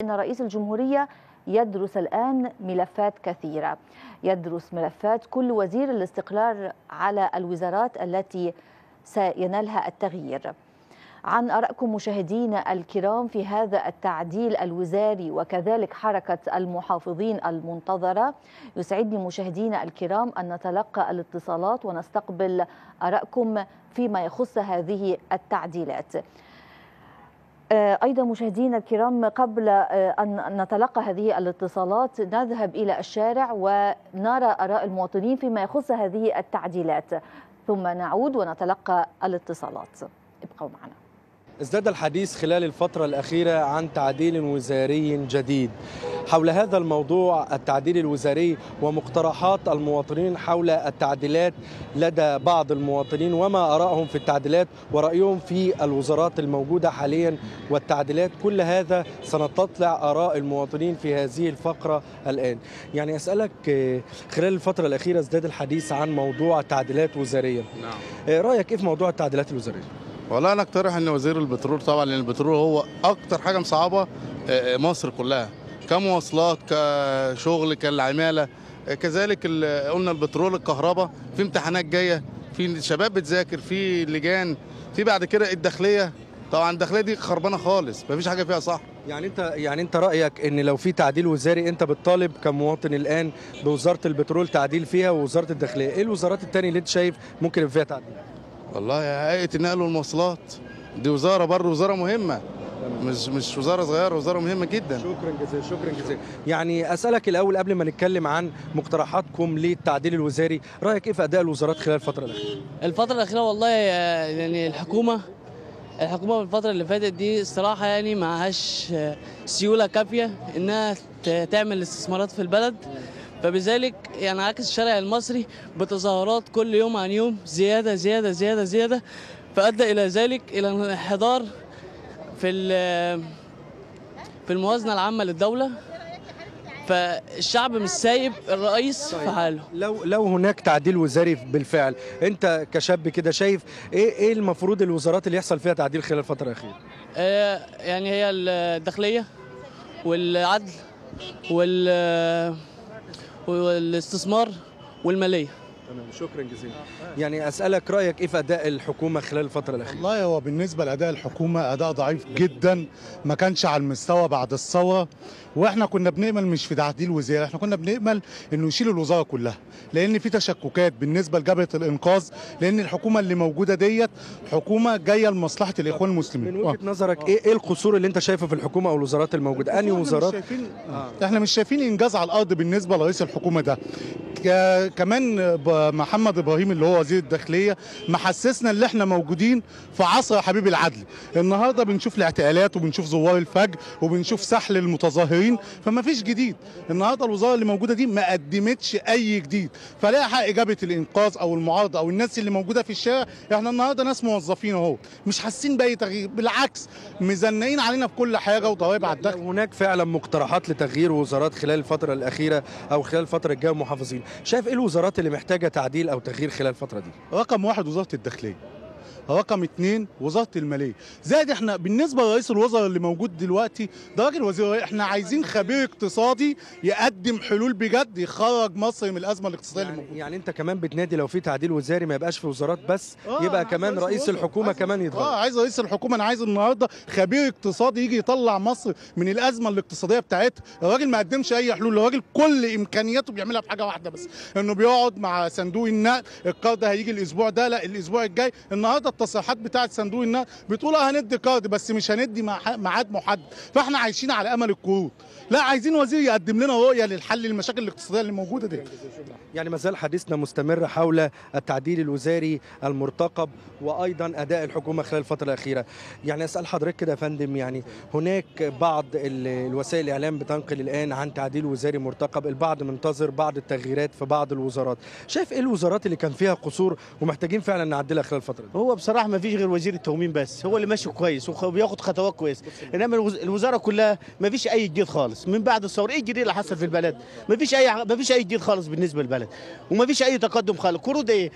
إن رئيس الجمهورية يدرس الآن ملفات كثيرة يدرس ملفات كل وزير الاستقرار على الوزارات التي سينالها التغيير عن أرائكم مشاهدينا الكرام في هذا التعديل الوزاري وكذلك حركة المحافظين المنتظرة يسعدني مشاهدينا الكرام أن نتلقى الاتصالات ونستقبل أرائكم فيما يخص هذه التعديلات أيضا مشاهدينا الكرام قبل أن نتلقى هذه الاتصالات نذهب إلى الشارع ونرى آراء المواطنين فيما يخص هذه التعديلات ثم نعود ونتلقى الاتصالات ابقوا معنا ازداد الحديث خلال الفترة الأخيرة عن تعديل وزاري جديد حول هذا الموضوع التعديل الوزاري ومقترحات المواطنين حول التعديلات لدى بعض المواطنين وما أراءهم في التعديلات ورأيهم في الوزارات الموجودة حاليا والتعديلات كل هذا سنستطلع آراء المواطنين في هذه الفقرة الآن يعني أسألك خلال الفترة الأخيرة ازداد الحديث عن موضوع تعديلات وزارية نعم. رأيك إيه في موضوع التعديلات الوزارية؟ والله انا اقترح ان وزير البترول طبعا لان البترول هو اكتر حاجه مصعبه مصر كلها كمواصلات كشغل كالعماله كذلك قلنا البترول الكهرباء في امتحانات جايه في شباب بتذاكر في لجان في بعد كده الداخليه طبعا الداخليه دي خربانه خالص مفيش حاجه فيها صح يعني انت يعني انت رايك ان لو في تعديل وزاري انت بتطالب كمواطن الان بوزاره البترول تعديل فيها ووزاره الداخليه ايه الوزارات الثانيه اللي انت شايف ممكن يبقى فيها تعديل والله هيئه النقل والمواصلات دي وزاره برضه وزاره مهمه مش مش وزاره صغيره وزاره مهمه جدا شكرا جزيلا شكرا جزيلا يعني اسالك الاول قبل ما نتكلم عن مقترحاتكم للتعديل الوزاري رايك ايه في اداء الوزارات خلال الفتره الاخيره الفتره الاخيره والله يعني الحكومه الحكومه في الفتره اللي فاتت دي الصراحه يعني معهاش سيوله كافيه انها تعمل استثمارات في البلد فبذلك يعني عكس الشارع المصري بتظاهرات كل يوم عن يوم زياده زياده زياده زياده فادى الى ذلك الى انحدار في في الموازنه العامه للدوله فالشعب مش سايب الرئيس طيب. في حاله لو لو هناك تعديل وزاري بالفعل انت كشاب كده شايف ايه ايه المفروض الوزارات اللي يحصل فيها تعديل خلال الفتره الاخيره آه يعني هي الداخليه والعدل وال والاستثمار والماليه تمام شكرا جزيلا يعني اسالك رايك ايه في اداء الحكومه خلال الفتره الاخيره والله هو بالنسبه لاداء الحكومه اداء ضعيف جدا ما كانش على المستوى بعد الثوره واحنا كنا بنامل مش في تعديل وزير احنا كنا بنامل انه يشيل الوزاره كلها لان في تشككات بالنسبه لجبهه الانقاذ لان الحكومه اللي موجوده ديت حكومه جايه لمصلحه الاخوان المسلمين من وجهه نظرك ايه ايه القصور اللي انت شايفه في الحكومه او الوزارات الموجوده انهي وزارات مش شايفين آه. احنا مش شايفين انجاز على الارض بالنسبه لرئيس الحكومه ده كمان محمد ابراهيم اللي هو وزير الداخليه محسسنا ان احنا موجودين في عصر حبيب العدل النهارده بنشوف الاعتقالات وبنشوف زوار الفجر وبنشوف سحل المتظاهرين فما فيش جديد النهارده الوزاره اللي موجوده دي ما قدمتش اي جديد فلا حق اجابه الانقاذ او المعارضه او الناس اللي موجوده في الشارع احنا النهارده ناس موظفين اهو مش حاسين باي تغيير بالعكس مزنقين علينا في كل حاجه وضرايب على الدخل هناك فعلا مقترحات لتغيير وزارات خلال الفتره الاخيره او خلال الفتره الجايه محافظين شايف ايه الوزارات اللي محتاجه تعديل او تغيير خلال الفتره دي رقم واحد وزاره الداخليه رقم اثنين وزاره الماليه زائد احنا بالنسبه لرئيس الوزراء اللي موجود دلوقتي ده راجل وزير احنا عايزين خبير اقتصادي يقدم حلول بجد يخرج مصر من الازمه الاقتصاديه يعني, اللي موجوده يعني انت كمان بتنادي لو في تعديل وزاري ما يبقاش في وزارات بس آه يبقى عايز كمان رئيس رئيس الوزراء. الحكومه عايز- كمان يتغير اه عايز رئيس الحكومه انا عايز النهارده خبير اقتصادي يجي يطلع مصر من الازمه الاقتصاديه بتاعتها الراجل ما قدمش اي حلول الراجل كل امكانياته بيعملها في حاجه واحده بس انه بيقعد مع صندوق النقد القرض هيجي الاسبوع ده لا الاسبوع الجاي النهارده التصريحات بتاعه صندوق النقد بتقول اه هندي قرض بس مش هندي مع- ميعاد محدد فاحنا عايشين على امل القروض لا عايزين وزير يقدم لنا رؤيه للحل المشاكل الاقتصاديه اللي موجوده دي يعني ما زال حديثنا مستمر حول التعديل الوزاري المرتقب وايضا اداء الحكومه خلال الفتره الاخيره يعني اسال حضرتك كده يا فندم يعني هناك بعض ال- الوسائل الاعلام بتنقل الان عن تعديل وزاري مرتقب البعض منتظر بعض التغييرات في بعض الوزارات شايف ايه الوزارات اللي كان فيها قصور ومحتاجين فعلا نعدلها خلال الفتره دي هو بصراحه ما فيش غير وزير التموين بس هو اللي ماشي كويس وخ- وبياخد خطوات كويس انما الوز- الوزاره كلها ما فيش اي جديد خالص من بعد الثوره ايه الجديد اللي حصل في البلد ما فيش اي ما فيش اي جديد خالص بالنسبه للبلد وما فيش اي تقدم خالص قروض ايه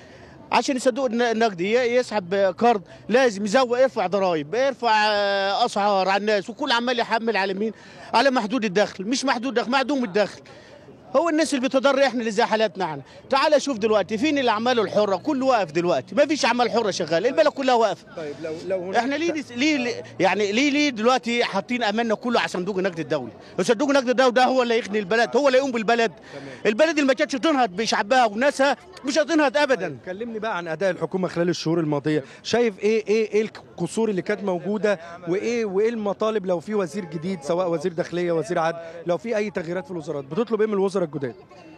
عشان يصدقوا الن- النقدي ي- يسحب قرض لازم يزود يرفع ضرائب يرفع آه، اسعار على الناس وكل عمال يحمل على مين على محدود الدخل مش محدود دخل معدوم الدخل هو الناس اللي بتضر احنا اللي زي حالاتنا احنا تعال شوف دلوقتي فين الاعمال الحره كله واقف دلوقتي ما فيش اعمال حره شغاله البلد كلها واقفه طيب لو لو هناك احنا ليه ليه ليه- يعني ليه ليه دلوقتي حاطين اماننا كله على صندوق النقد الدولي صندوق النقد الدولي ده هو اللي يغني البلد هو اللي يقوم بالبلد البلد اللي ما كانتش تنهض بشعبها وناسها مش هتنهض ابدا كلمني بقى عن اداء الحكومه خلال الشهور الماضيه شايف ايه ايه ايه القصور اللي كانت موجوده وايه وايه المطالب لو في وزير جديد سواء وزير داخليه وزير عدل لو في اي تغييرات في الوزارات بتطلب ايه من الوزراء الجداد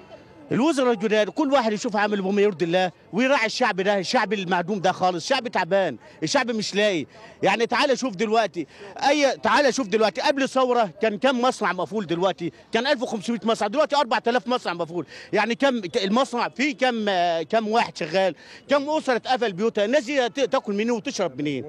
الوزراء الجداد كل واحد يشوف عامل بما يرضي الله ويراعي الشعب ده الشعب المعدوم ده خالص الشعب تعبان الشعب مش لاقي يعني تعال شوف دلوقتي اي تعال شوف دلوقتي قبل الثوره كان كم مصنع مقفول دلوقتي كان 1500 مصنع دلوقتي 4000 مصنع مقفول يعني كم المصنع فيه كم آه، كم واحد شغال كم اسره اتقفل بيوتها الناس دي ت- تاكل منين وتشرب منين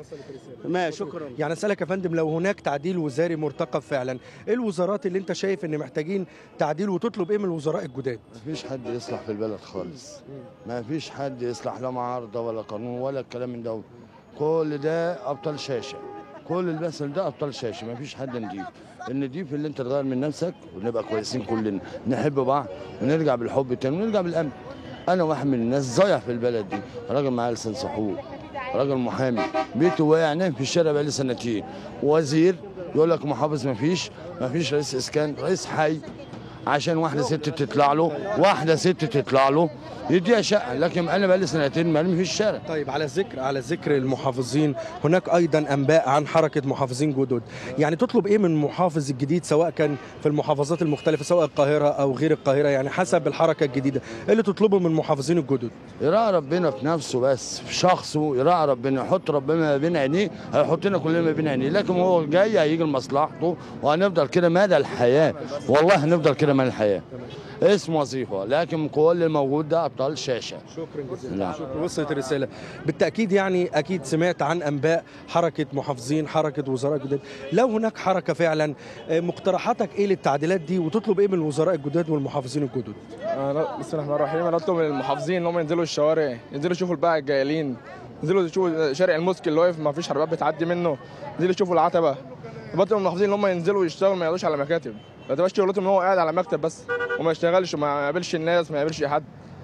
ما شكرا يعني اسالك يا فندم لو هناك تعديل وزاري مرتقب فعلا ايه الوزارات اللي انت شايف ان محتاجين تعديل وتطلب ايه من الوزراء الجداد مفيش حد يصلح في البلد خالص ما فيش حد يصلح لا معارضة ولا قانون ولا الكلام من ده كل ده أبطال شاشة كل اللي بيحصل ده أبطال شاشة ما فيش حد نضيف النضيف اللي انت تغير من نفسك ونبقى كويسين كلنا نحب بعض ونرجع بالحب تاني ونرجع بالأمن أنا واحد من الناس ضايع في البلد دي راجل معاه لسان سحور راجل محامي بيته واقع نايم في الشارع بقالي سنتين وزير يقول لك محافظ ما فيش ما فيش رئيس اسكان رئيس حي عشان واحده ست تطلع له واحده ست تطلع له يديها شقه لكن انا بقالي سنتين مرمي في الشارع طيب على ذكر على ذكر المحافظين هناك ايضا انباء عن حركه محافظين جدد يعني تطلب ايه من المحافظ الجديد سواء كان في المحافظات المختلفه سواء القاهره او غير القاهره يعني حسب الحركه الجديده ايه اللي تطلبه من المحافظين الجدد يراعي ربنا في نفسه بس في شخصه يراعي ربنا يحط ربنا ما بين عينيه هيحطنا كلنا ما بين عينيه لكن هو جاي هيجي لمصلحته وهنفضل كده مدى الحياه والله هنفضل كده مدى الحياه اسم وظيفه لكن كل الموجود ده ابطال شاشه شكرا جزيلا نعم. شكرا وصلت الرساله بالتاكيد يعني اكيد سمعت عن انباء حركه محافظين حركه وزراء جدد لو هناك حركه فعلا آه، مقترحاتك ايه للتعديلات دي وتطلب ايه من الوزراء الجداد والمحافظين الجدد أنا- بسم الله الرحمن الرحيم انا اطلب من المحافظين ان هم ينزلوا الشوارع ينزلوا يشوفوا الباقي الجايلين ينزلوا يشوفوا شارع المسك اللي واقف ما فيش عربيات بتعدي منه ينزلوا يشوفوا العتبه بطلب من المحافظين ان هم ينزلوا يشتغلوا ما يقعدوش على مكاتب ما تبقاش شغلتهم ان هو قاعد على مكتب بس وما يشتغلش وما يقابلش الناس ما يقابلش حد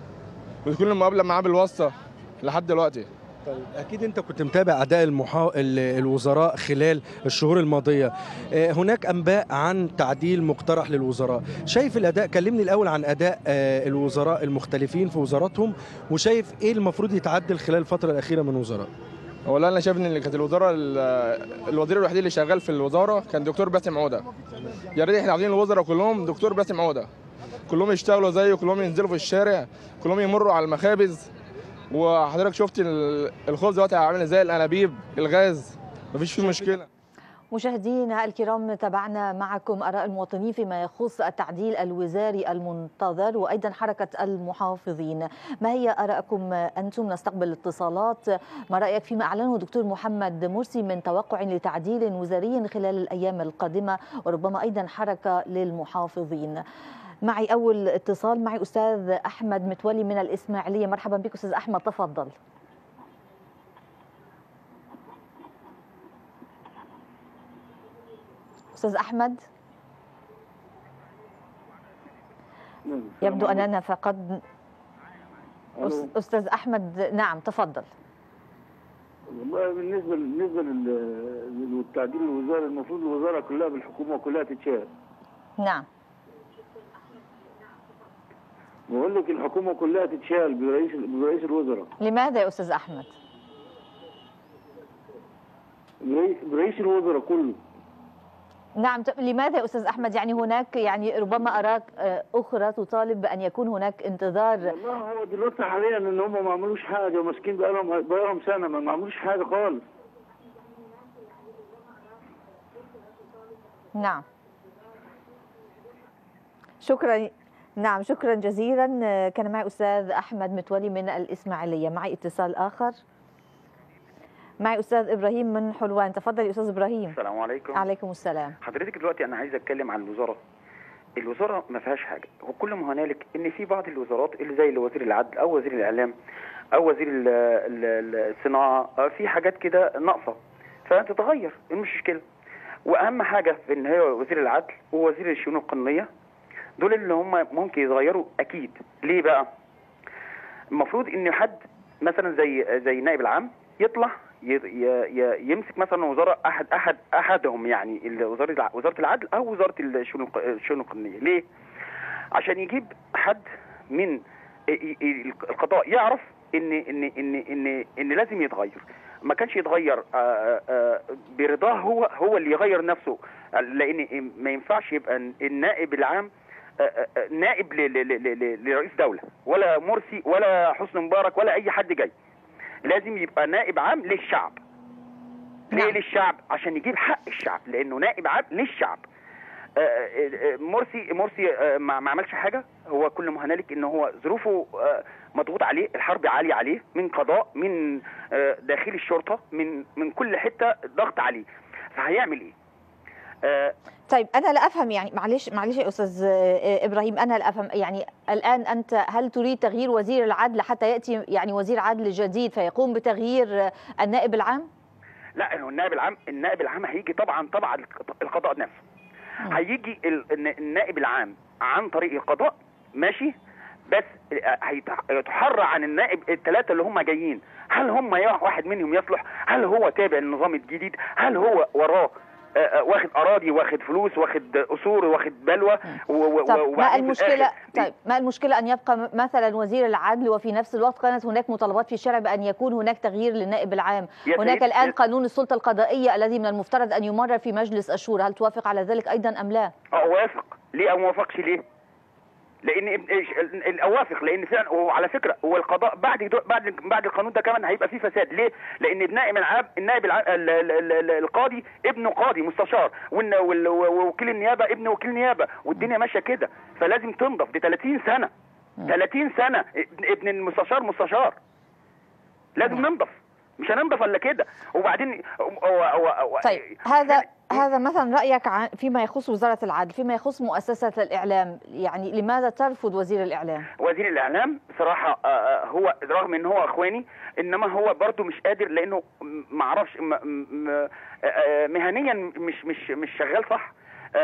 وتكون المقابله معاه بالواسطه لحد دلوقتي طيب اكيد انت كنت متابع اداء المحا... ال- الوزراء خلال الشهور الماضيه آه، هناك انباء عن تعديل مقترح للوزراء شايف الاداء كلمني الاول عن اداء آه، الوزراء المختلفين في وزاراتهم وشايف ايه المفروض يتعدل خلال الفتره الاخيره من وزراء والله انا شايف ان اللي كانت الوزاره ال- الوزير الوحيد اللي شغال في الوزاره كان دكتور باسم عوده يا ريت احنا عاوزين الوزراء كلهم دكتور باسم عوده كلهم يشتغلوا زيه كلهم ينزلوا في الشارع كلهم يمروا على المخابز وحضرتك شفت ال- الخبز دلوقتي عامل ازاي الانابيب الغاز مفيش فيه مشكله مشاهدينا الكرام تابعنا معكم آراء المواطنين فيما يخص التعديل الوزاري المنتظر وأيضا حركة المحافظين ما هي آراءكم أنتم نستقبل اتصالات ما رأيك فيما أعلنه دكتور محمد مرسي من توقع لتعديل وزاري خلال الأيام القادمة وربما أيضا حركة للمحافظين معي أول اتصال معي أستاذ أحمد متولي من الإسماعيلية مرحبا بك أستاذ أحمد تفضل أستاذ أحمد يبدو أننا فقد أس- أستاذ أحمد نعم تفضل والله بالنسبه بالنسبه لل- للتعديل الوزاري المفروض الوزاره كلها بالحكومه كلها تتشال نعم بقول لك الحكومه كلها تتشال برئيس برئيس الوزراء لماذا يا أستاذ أحمد برئيس, برئيس الوزراء كله نعم ت- لماذا يا أستاذ أحمد يعني هناك يعني ربما أراك آه، أخرى تطالب بأن يكون هناك انتظار والله هو دلوقتي حاليا ان هم ما عملوش حاجه وماسكين بقالهم بقالهم سنه ما ما عملوش حاجه خالص نعم شكرا نعم شكرا جزيلا آه، كان معي أستاذ أحمد متولي من الإسماعيلية معي اتصال آخر معي أستاذ إبراهيم من حلوان تفضل يا أستاذ إبراهيم السلام عليكم عليكم السلام حضرتك دلوقتي انا عايز اتكلم عن الوزاره الوزاره ما فيهاش حاجه هو كل ما هنالك ان في بعض الوزارات اللي زي وزير العدل او وزير الاعلام او وزير ال- ال- ال- الصناعه آه، في حاجات كده ناقصه فتتغير إيه مش مشكله واهم حاجه في ان هي وزير العدل ووزير الشؤون القانونيه دول اللي هم ممكن يتغيروا اكيد ليه بقى المفروض ان حد مثلا زي زي النائب العام يطلع ي- ي- ي- يمسك مثلا وزاره احد احد احدهم يعني ال- وزاره الع- وزاره العدل او وزاره الشؤون الق- الشؤون القانونيه ليه عشان يجيب حد من ي- ي- القضاء يعرف ان ان ان ان ان لازم يتغير ما كانش يتغير آه، آه، برضاه هو هو اللي يغير نفسه لان ما ينفعش يبقى النائب العام آه، آه، آه، نائب ل- ل- ل- ل- لرئيس دوله ولا مرسي ولا حسني مبارك ولا اي حد جاي لازم يبقى نائب عام للشعب ليه نعم. للشعب عشان يجيب حق الشعب لانه نائب عام للشعب آه، آه، آه، مرسي مرسي آه، ما ما عملش حاجه هو كل ما هنالك ان هو ظروفه آه، مضغوط عليه الحرب عاليه عليه من قضاء من آه، داخل الشرطه من من كل حته ضغط عليه فهيعمل ايه آه، طيب انا لا افهم يعني معلش معلش يا استاذ آه، ابراهيم انا لا افهم يعني الان انت هل تريد تغيير وزير العدل حتى ياتي يعني وزير عدل جديد فيقوم بتغيير آه، النائب العام لا هو النائب العام النائب العام هيجي طبعا طبعا القضاء نفسه هيجي ال- الن- النائب العام عن طريق القضاء ماشي بس هيتح- هيتحرى عن النائب الثلاثه اللي هم جايين هل هم يا واحد منهم يصلح هل هو تابع للنظام الجديد هل هو وراه آه، آه، واخد اراضي واخد فلوس واخد قصور واخد بلوى و- و- طب ما وبعدين في المشكله الآخر- طيب ما المشكله ان يبقى م- مثلا وزير العدل وفي نفس الوقت كانت هناك مطالبات في الشارع بان يكون هناك تغيير للنائب العام يا هناك سيد- الان يا- قانون السلطه القضائيه الذي من المفترض ان يمرر في مجلس الشورى هل توافق على ذلك ايضا ام لا اه وافق ليه او ما وافقش ليه لان ابن- إيش- ال- الاوافق لان فعلا وعلى فكره هو القضاء بعد دو- بعد بعد القانون ده كمان هيبقى فيه فساد ليه لان النائب العام النائب الع- ال- ال- ال- ال- القاضي ابنه قاضي مستشار والن- وال- ووكيل النيابه ابنه وكيل نيابه والدنيا ماشيه كده فلازم تنضف دي 30 سنه 30 سنه ابن ابن المستشار مستشار لازم ننضف مش هننضف الا كده وبعدين هو هو هو طيب هذا هذا مثلا رايك عن فيما يخص وزاره العدل فيما يخص مؤسسه الاعلام يعني لماذا ترفض وزير الاعلام وزير الاعلام بصراحه آه، آه، هو رغم ان هو اخواني انما هو برضه مش قادر لانه م- ما اعرفش م- م- آه، آه، مهنيا مش مش مش شغال صح آه،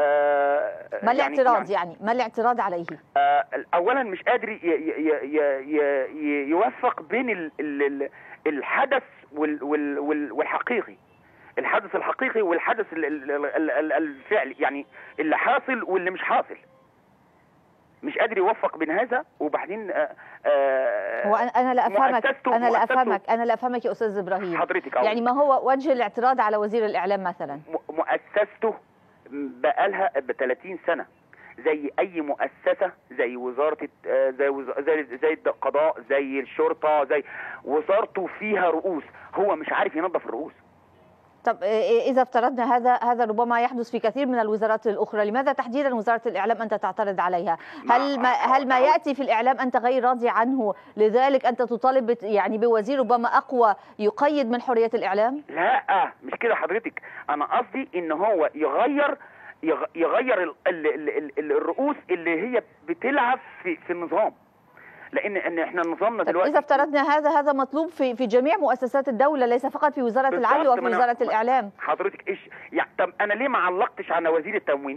آه، ما يعني- الاعتراض يعني ما الاعتراض عليه آه، اولا مش قادر ي- ي- ي- ي- ي- يوفق بين ال- ال- ال- الحدث وال- وال- وال- والحقيقي الحدث الحقيقي والحدث ال- ال- ال- ال- الفعلي يعني اللي حاصل واللي مش حاصل مش قادر يوفق بين هذا وبعدين آه، آه، هو أنا- انا لا افهمك مؤسسته- انا لا مؤسسته- افهمك انا لا افهمك يا استاذ ابراهيم حضرتك أهو. يعني ما هو وجه الاعتراض على وزير الاعلام مثلا م- مؤسسته بقالها ب 30 سنه زي اي مؤسسه زي وزاره الت- آه، زي وز- زي زي القضاء زي الشرطه زي وزارته فيها رؤوس هو مش عارف ينظف الرؤوس طب إيه- اذا افترضنا هذا هذا ربما يحدث في كثير من الوزارات الاخرى لماذا تحديدا وزاره الاعلام انت تعترض عليها هل ما هل ما ياتي في الاعلام انت غير راضي عنه لذلك انت تطالب بت- يعني بوزير ربما اقوى يقيد من حريه الاعلام لا مش كده حضرتك انا قصدي ان هو يغير يغ- يغير ال ال ال ال ال الرؤوس اللي هي بتلعب في في النظام لان ان احنا نظامنا طب دلوقتي اذا افترضنا هذا هذا مطلوب في في جميع مؤسسات الدوله ليس فقط في وزاره بالظبط، العدل وفي ما أنا- وزاره ما- الاعلام حضرتك ايش يعني طب انا ليه ما علقتش على وزير التموين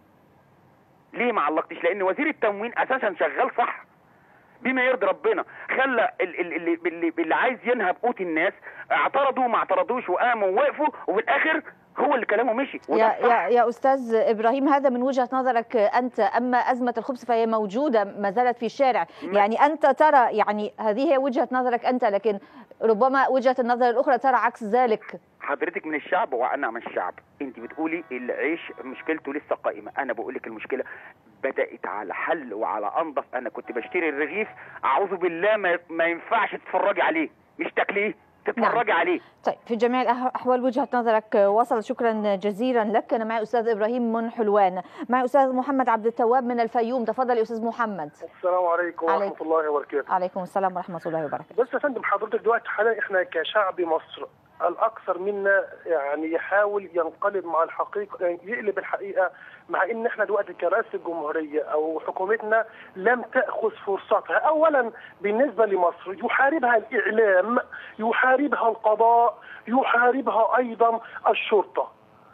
ليه ما علقتش لان وزير التموين اساسا شغال صح بما يرضي ربنا خلى ال- ال- اللي, اللي, اللي عايز ينهب قوت الناس اعترضوا ما اعترضوش وقاموا ووقفوا وفي الاخر هو اللي كلامه مشي وده يا الصح. يا يا استاذ ابراهيم هذا من وجهه نظرك انت اما ازمه الخبز فهي موجوده ما زالت في الشارع يعني انت ترى يعني هذه هي وجهه نظرك انت لكن ربما وجهه النظر الاخرى ترى عكس ذلك حضرتك من الشعب وانا من الشعب انت بتقولي العيش مشكلته لسه قائمه انا بقول لك المشكله بدات على حل وعلى انظف انا كنت بشتري الرغيف اعوذ بالله ما, ما ينفعش تتفرجي عليه مش تاكليه تتفرجي نعم. عليه طيب في جميع الأحوال وجهة نظرك وصل شكرا جزيلا لك أنا معي أستاذ إبراهيم من حلوان معي أستاذ محمد عبد التواب من الفيوم تفضل يا أستاذ محمد السلام عليكم عليكم. ورحمه الله وبركاته عليكم السلام ورحمة الله وبركاته بص يا فندم حضرتك دلوقتي حاليا احنا كشعب مصر الاكثر منا يعني يحاول ينقلب مع الحقيقه يعني يقلب الحقيقه مع ان احنا دلوقتي كرئاسه الجمهوريه او حكومتنا لم تاخذ فرصتها اولا بالنسبه لمصر يحاربها الاعلام يحاربها القضاء يحاربها ايضا الشرطه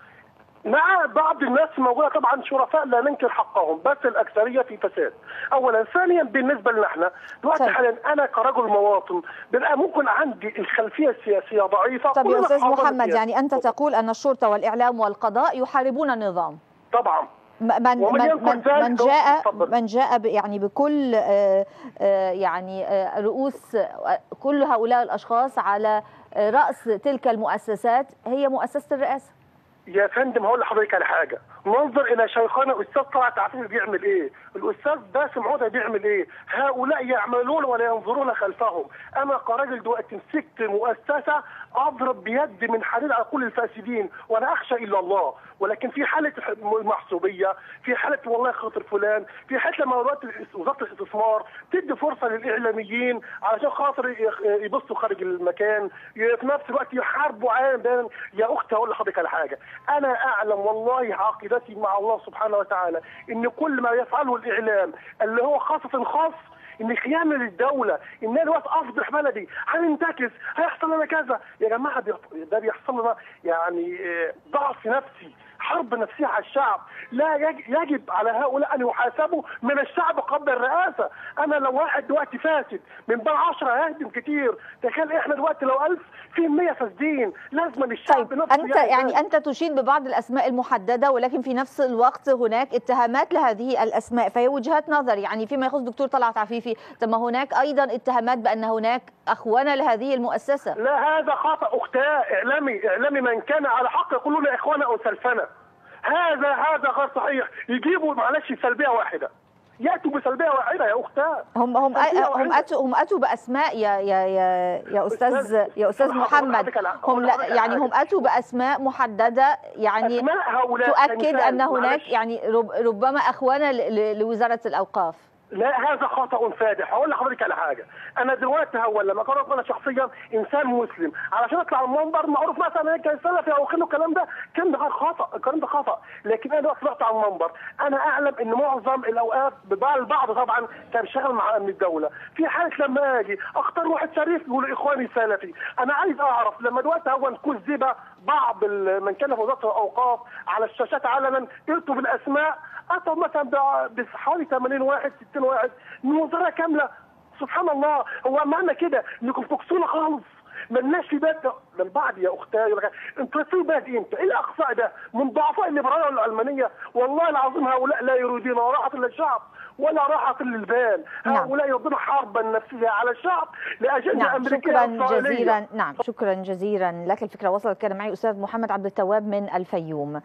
مع بعض الناس موجوده طبعا شرفاء لا ننكر حقهم بس الاكثريه في فساد. اولا، ثانيا بالنسبه لنا احنا دلوقتي طيب. حاليا انا كرجل مواطن بيبقى ممكن عندي الخلفيه السياسيه ضعيفه طب يا كلنا استاذ أصحاب محمد السياسة. يعني انت تقول ان الشرطه والاعلام والقضاء يحاربون النظام طبعا م- من ومن من ينكر من, ذلك من هو- جاء اتفضل. من جاء ب- يعني بكل آه، آه، يعني آه، رؤوس آه، كل هؤلاء الاشخاص على آه، راس تلك المؤسسات هي مؤسسه الرئاسه يا فندم هقول لحضرتك على حاجه ننظر الى شيخنا الاستاذ طلعت عفيف بيعمل ايه الاستاذ باسم عوده بيعمل ايه هؤلاء يعملون ولا ينظرون خلفهم انا كراجل دلوقتي مسكت مؤسسه اضرب بيد من حديد على كل الفاسدين وانا اخشى الا الله ولكن في حاله محسوبيه في حاله والله خاطر فلان في حاله لما وزاره وزاره الاستثمار تدي فرصه للاعلاميين علشان خاطر يخ- يبصوا خارج المكان في نفس الوقت يحاربوا عالم يا اختي هقول لحضرتك على حاجه انا اعلم والله عقيدتي مع الله سبحانه وتعالى ان كل ما يفعله الاعلام اللي هو خاصه خاص ان خيانه للدوله ان انا دلوقتي افضح بلدي هننتكس هيحصل لنا كذا يا جماعه بيح- ده بيحصل لنا يعني آه، ضعف نفسي حرب نفسيه على الشعب لا يج- يجب على هؤلاء ان يحاسبوا من الشعب قبل الرئاسه انا لو واحد دلوقتي فاسد من بين 10 هيهدم كتير تخيل احنا دلوقتي لو 1000 في 100 فاسدين لازم الشعب طيب نفسه انت يعمل يعني ذلك. انت تشيد ببعض الاسماء المحدده ولكن في نفس الوقت هناك اتهامات لهذه الاسماء فهي وجهات نظر يعني فيما يخص دكتور طلعت عفيفي ثم هناك ايضا اتهامات بان هناك اخونه لهذه المؤسسه لا هذا خطا اختاه اعلامي اعلامي من كان على حق يقولون اخوانا او سلفنا هذا هذا غير صحيح يجيبوا معلش سلبيه واحده ياتوا بسلبيه واحده يا اختاه هم هم سلبية هم واحدة. اتوا هم اتوا باسماء يا يا يا يا استاذ أستاذ- يا استاذ أنا هقول محمد لحضرتك على- هم هقول لا لحضرتك على يعني هم حاجة. اتوا باسماء محدده يعني أسماء هؤلاء تؤكد كمثال، ان هناك معلش. يعني رب ربما اخوانه ل- ل- لوزاره الاوقاف لا هذا خطا فادح هقول لحضرتك على حاجه انا دلوقتي هو لما قررت انا شخصيا انسان مسلم علشان اطلع على المنبر معروف مثلا انا كان سلفي او خلو الكلام ده كان ده غير خطا الكلام ده خطا لكن انا دلوقتي طلعت على المنبر انا اعلم ان معظم الاوقات ببعض البعض طبعا كان شغال مع امن الدوله في حاله لما اجي اختار واحد شريف يقول اخواني سلفي انا عايز اعرف لما دلوقتي هو كذب بعض ال- من كان في وزاره الاوقاف على الشاشات علنا اتوا بالاسماء اتوا مثلا ب- بحوالي 80 واحد 60 واحد من وزاره كامله سبحان الله هو معنى كده انكم تقصونا خالص ملناش في بيت ده البعض يا اختي يقول لك انتوا في بلد امتى؟ ايه الاقصاء ده؟ من ضعفاء الليبراليه والعلمانيه والله العظيم هؤلاء لا يريدون راحه للشعب ولا راحه للبال نعم. هؤلاء يريدون حربا نفسيه على الشعب لاجنده نعم امريكيه شكرا إسرائيلية. جزيلا نعم شكرا جزيلا لك الفكره وصلت كان معي استاذ محمد عبد التواب من الفيوم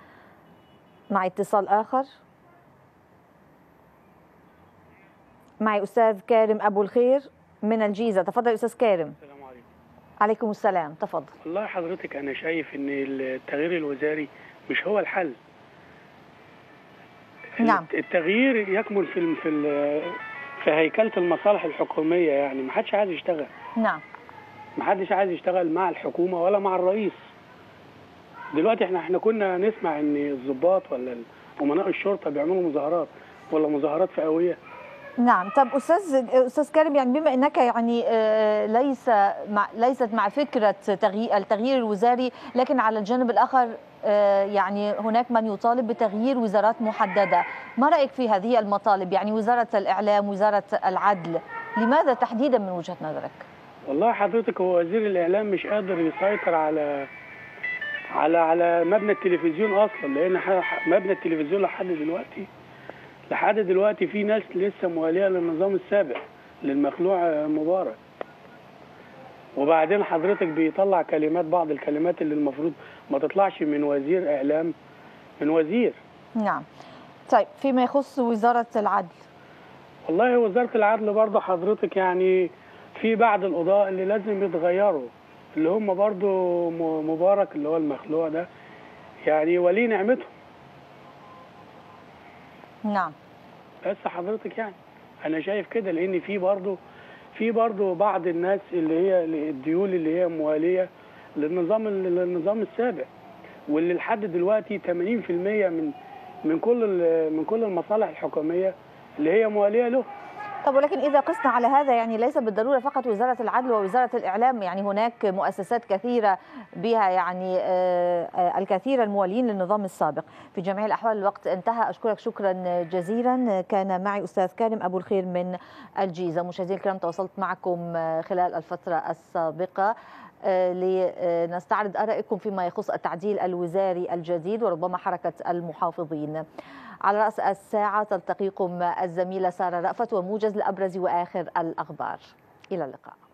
معي اتصال اخر معي استاذ كارم ابو الخير من الجيزه تفضل استاذ كارم السلام عليكم عليكم السلام تفضل والله حضرتك انا شايف ان التغيير الوزاري مش هو الحل نعم التغيير يكمن في ال- في ال- في هيكله المصالح الحكوميه يعني ما حدش عايز يشتغل نعم ما حدش عايز يشتغل مع الحكومه ولا مع الرئيس دلوقتي احنا احنا كنا نسمع ان الضباط ولا امناء الشرطه بيعملوا مظاهرات ولا مظاهرات فئويه نعم طب استاذ استاذ كريم يعني بما انك يعني آه، ليس مع ليست مع فكره تغيير التغيير الوزاري لكن على الجانب الاخر آه، يعني هناك من يطالب بتغيير وزارات محدده ما رايك في هذه المطالب يعني وزاره الاعلام وزاره العدل لماذا تحديدا من وجهه نظرك والله حضرتك هو وزير الاعلام مش قادر يسيطر على على على مبنى التلفزيون اصلا لان ح- مبنى التلفزيون لحد دلوقتي لحد دلوقتي في ناس لسه مواليه للنظام السابق للمخلوع آه، مبارك وبعدين حضرتك بيطلع كلمات بعض الكلمات اللي المفروض ما تطلعش من وزير اعلام من وزير نعم طيب فيما يخص وزاره العدل والله وزارة العدل برضه حضرتك يعني في بعض القضاء اللي لازم يتغيروا اللي هم برضه م- مبارك اللي هو المخلوع ده يعني ولي نعمته نعم بس حضرتك يعني انا شايف كده لان في برضه في برضه بعض الناس اللي هي الديول اللي هي مواليه للنظام للنظام السابق واللي لحد دلوقتي 80% من من كل ال- من كل المصالح الحكوميه اللي هي مواليه له طب ولكن إذا قسنا على هذا يعني ليس بالضرورة فقط وزارة العدل ووزارة الإعلام يعني هناك مؤسسات كثيرة بها يعني آه، آه، الكثير الموالين للنظام السابق في جميع الأحوال الوقت انتهى أشكرك شكرا جزيلا كان معي أستاذ كارم أبو الخير من الجيزة مشاهدينا الكرام تواصلت معكم آه، خلال الفترة السابقة آه، لنستعرض آرائكم فيما يخص التعديل الوزاري الجديد وربما حركة المحافظين على رأس الساعة تلتقيكم الزميلة سارة رأفت وموجز لأبرز وآخر الأخبار إلى اللقاء